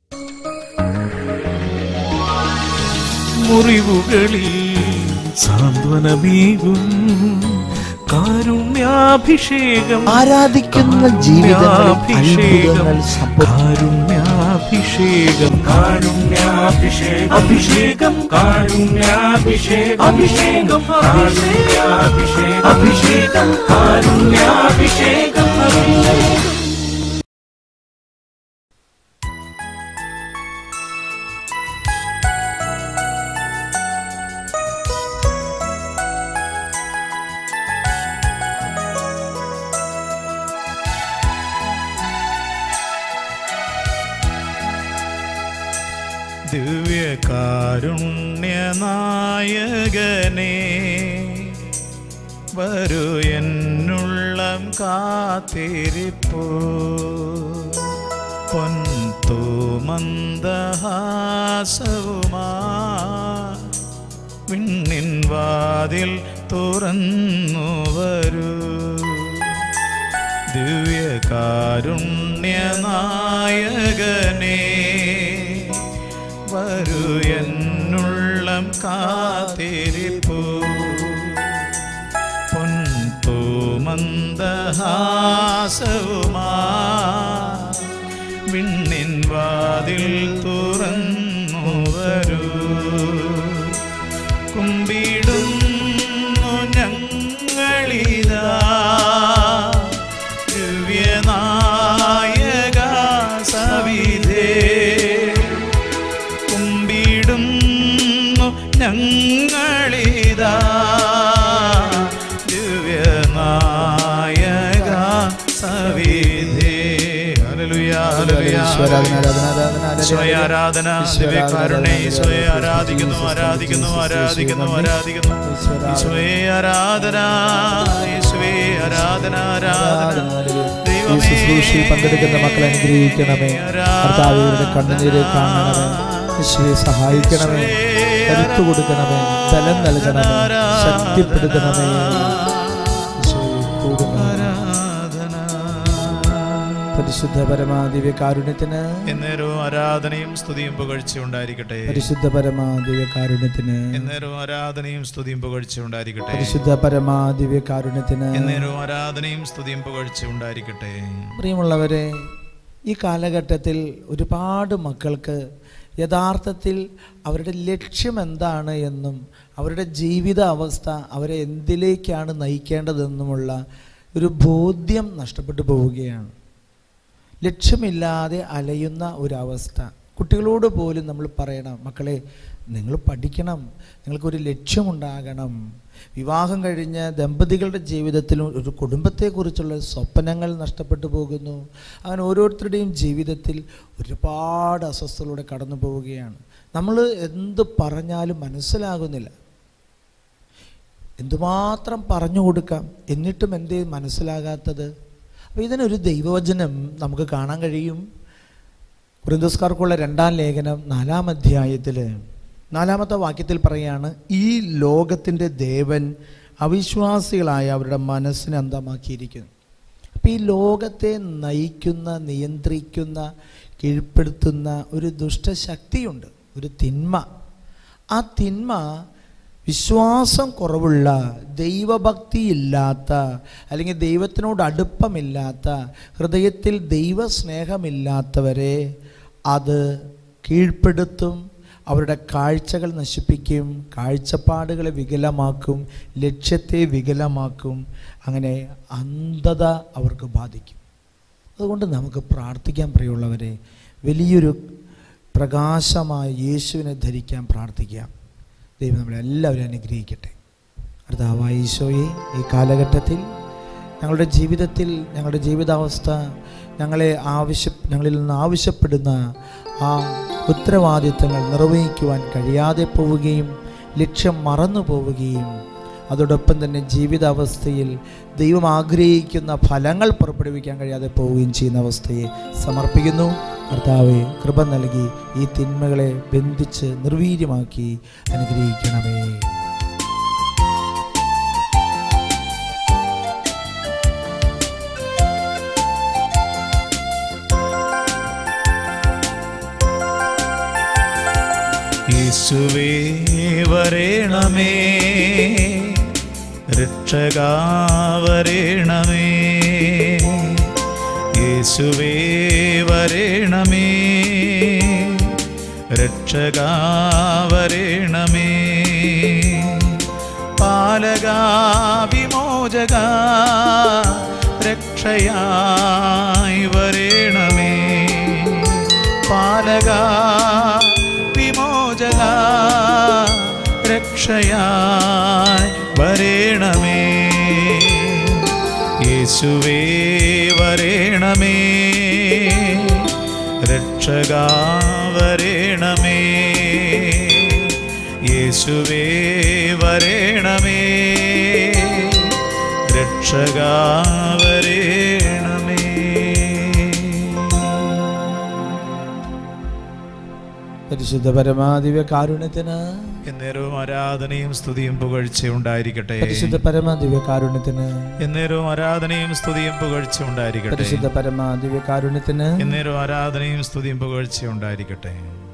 മുറിവുകളിൽ സാന്ത്വനമേകും കാരുണ്യാഭിഷേകം ആരാധിക്കുന്ന ജീവിതങ്ങളിൽ അത്ഭുതങ്ങൾ സംഭവിക്കും കാരുണ്യാഭിഷേകം കാരുണ്യാഭിഷേകം അഭിഷേകം കാരുണ്യാഭിഷേകം അഭിഷേകം കാരുണ്യാഭിഷേകം അഭിഷേകം കാരുണ്യാഭിഷേകം അഭിഷേകം ദിവ്യകാരുണ്യനായകനെ വരൂ എന്നുള്ളം കാത്തിരിപ്പൂ പൊൻതൂ മന്ദഹാസവുമാ വിണ്ണിൻ വാതിൽ തുറന്നു വരൂ ദിവ്യകാരുണ്യനായകനെ വരൂ എന്നുള്ളം കാത്തിരിപ്പൂ പൊൻതൂ മന്ദഹാസവുമാ വിണ്ണിൻ വാതിൽ തുറന്നു വരൂ കുമ്പിടുന്നു ഞങ്ങളിതാ ദിവ്യനായക സവിധേ കുമ്പിടുന്നു ഞങ്ങളിതാ ദിവ്യനായക സവിധേ ഹല്ലേലൂയ ഹല്ലേലൂയ ഈശ്വരാധന, ആരാധന, ആരാധന, ആരാധന. സ്വയാരാധന ദിവ്യകാരുണ്യ ഈശോയെ ആരാധിക്കുന്നു ആരാധിക്കുന്നു ആരാധിക്കുന്നു ആരാധിക്കുന്നു ഈശോയെ ആരാധന ഈശോയെ ആരാധന ആരാധന ഈ ശുശ്രൂഷയിൽ പങ്കെടുക്കുന്ന മക്കളെ അനുഗ്രഹിക്കണമേ കർത്താവ് ഇവരുടെ കണ്ണുനീര് കാണണമേ യേശുവെ സഹായിക്കണമേ കരുത്തു കൊടുക്കണമേ ബലം നൽകണമേ ശക്തിപ്പെടുത്തണമേ യേശുവേ, കൂടുന്നവനെ. പരിശുദ്ധ പരമാദിവ്യ കാരുണ്യത്തിന് എന്നേരവും ആരാധനയും സ്തുതിയും പുകഴ്ച ഉണ്ടായിരിക്കട്ടെ പരിശുദ്ധ പരമാദിവ്യ കാരുണ്യത്തിന് എന്നേരവും ആരാധനയും സ്തുതിയും പുകഴ്ച ഉണ്ടായിരിക്കട്ടെ പരിശുദ്ധ പരമാദിവ്യ കാരുണ്യത്തിന് എന്നേരവും ആരാധനയും സ്തുതിയും പുകഴ്ച ഉണ്ടായിരിക്കട്ടെ പ്രിയമുള്ളവരെ ഈ കാലഘട്ടത്തിൽ ഒരുപാട് മക്കൾക്ക് യഥാർത്ഥത്തിൽ അവരുടെ ലക്ഷ്യം എന്താണ് എന്നും അവരുടെ ജീവിത അവസ്ഥ അവരെ എന്തിലേക്കാണ് നയിക്കേണ്ടതെന്നുമുള്ള ഒരു ബോധ്യം നഷ്ടപ്പെട്ടു പോവുകയാണ് ലക്ഷ്യമില്ലാതെ അലയുന്ന ഒരവസ്ഥ കുട്ടികളോട് പോലും നമ്മൾ പറയണം മക്കളെ നിങ്ങൾ പഠിക്കണം നിങ്ങൾക്കൊരു ലക്ഷ്യമുണ്ടാകണം വിവാഹം കഴിഞ്ഞ ദമ്പതികളുടെ ജീവിതത്തിലും ഒരു കുടുംബത്തെക്കുറിച്ചുള്ള സ്വപ്നങ്ങൾ നഷ്ടപ്പെട്ടു പോകുന്നു അങ്ങനെ ഓരോരുത്തരുടെയും ജീവിതത്തിൽ ഒരുപാട് അസ്വസ്ഥതയിലൂടെ കടന്നു പോവുകയാണ് നമ്മൾ എന്ത് പറഞ്ഞാലും മനസ്സിലാകുന്നില്ല എന്തുമാത്രം പറഞ്ഞു കൊടുക്കാം എന്നിട്ടും എന്തേ മനസ്സിലാകാത്തത് അപ്പോൾ ഇതിനൊരു ദൈവവചനം നമുക്ക് കാണാൻ കഴിയും കുറിന്തോസ്കാർക്കുള്ള രണ്ടാം ലേഖനം നാലാം അധ്യായത്തിൽ നാലാമത്തെ വാക്യത്തിൽ പറയാണ് ഈ ലോകത്തിൻ്റെ ദേവൻ അവിശ്വാസികളായ അവരുടെ മനസ്സിനെ അന്തമാക്കിയിരിക്കുന്നു അപ്പോൾ ഈ ലോകത്തെ നയിക്കുന്ന നിയന്ത്രിക്കുന്ന കീഴ്പ്പെടുത്തുന്ന ഒരു ദുഷ്ടശക്തിയുണ്ട് ഒരു തിന്മ ആ തിന്മ വിശ്വാസം കുറവുള്ള ദൈവഭക്തിയില്ലാത്ത അല്ലെങ്കിൽ ദൈവത്തിനോട് അടുപ്പമില്ലാത്ത ഹൃദയത്തിൽ ദൈവസ്നേഹമില്ലാത്തവരെ അത് കീഴ്പ്പെടുത്തും അവരുടെ കാഴ്ചകൾ നശിപ്പിക്കും കാഴ്ചപ്പാടുകളെ വികലമാക്കും ലക്ഷ്യത്തെ വികലമാക്കും അങ്ങനെ അന്ധത അവർക്ക് ബാധിക്കും അതുകൊണ്ട് നമുക്ക് പ്രാർത്ഥിക്കാൻ പ്രിയമുള്ളവരെ വലിയൊരു പ്രകാശമായ യേശുവിനെ ധരിക്കാൻ പ്രാർത്ഥിക്കാം ദൈവം നമ്മളെല്ലാവരും അനുഗ്രഹിക്കട്ടെ കർത്താവായ ഈശോയെ ഈ കാലഘട്ടത്തിൽ ഞങ്ങളുടെ ജീവിതത്തിൽ ഞങ്ങളുടെ ജീവിതാവസ്ഥ ഞങ്ങളെ ആവശ്യ ഞങ്ങളിൽ നിന്ന് ആവശ്യപ്പെടുന്ന ആ ഉത്തരവാദിത്തങ്ങൾ നിർവഹിക്കുവാൻ കഴിയാതെ പോവുകയും ലക്ഷ്യം മറന്നു പോവുകയും അതോടൊപ്പം തന്നെ ജീവിതാവസ്ഥയിൽ ദൈവം ആഗ്രഹിക്കുന്ന ഫലങ്ങൾ പുറപ്പെടുവിക്കാൻ കഴിയാതെ പോവുകയും ചെയ്യുന്ന അവസ്ഥയെ സമർപ്പിക്കുന്നു കർത്താവെ കൃപ നൽകി ഈ തിന്മകളെ ബന്ധിച്ച് നിർവീര്യമാക്കി അനുഗ്രഹിക്കണമേ യേശുവേ വരേണമേ രക്ഷകാ വരേണമേ യേശുവേ വരേണമേ രക്ഷകാ വരേണമേ പാലകാ വിമോചക രക്ഷയായി വരേണമേ പാലക വിമോചക രക്ഷയായി വരേണമേ യേശുവേ വരേണമേ രക്ഷകാ വരേണമേ യേശുവേ വരേണമേ രക്ഷകാ വരേണമേ പരിശുദ്ധ പരമാദിവ്യ കാരുണ്യത്തിന് എന്നേരവും ആരാധനയും സ്തുതിയും പുകഴ്ചയും ഉണ്ടായിരിക്കട്ടെ പരിശുദ്ധ പരമാദിവ്യ കാരുണ്യത്തിന് എന്നേരവും ആരാധനയും സ്തുതിയും പുകഴ്ചയും ഉണ്ടായിരിക്കട്ടെ പരിശുദ്ധ പരമാദിവ്യ കാരുണ്യത്തിന് എന്നേരവും ആരാധനയും സ്തുതിയും പുകഴ്ചയും ഉണ്ടായിരിക്കട്ടെ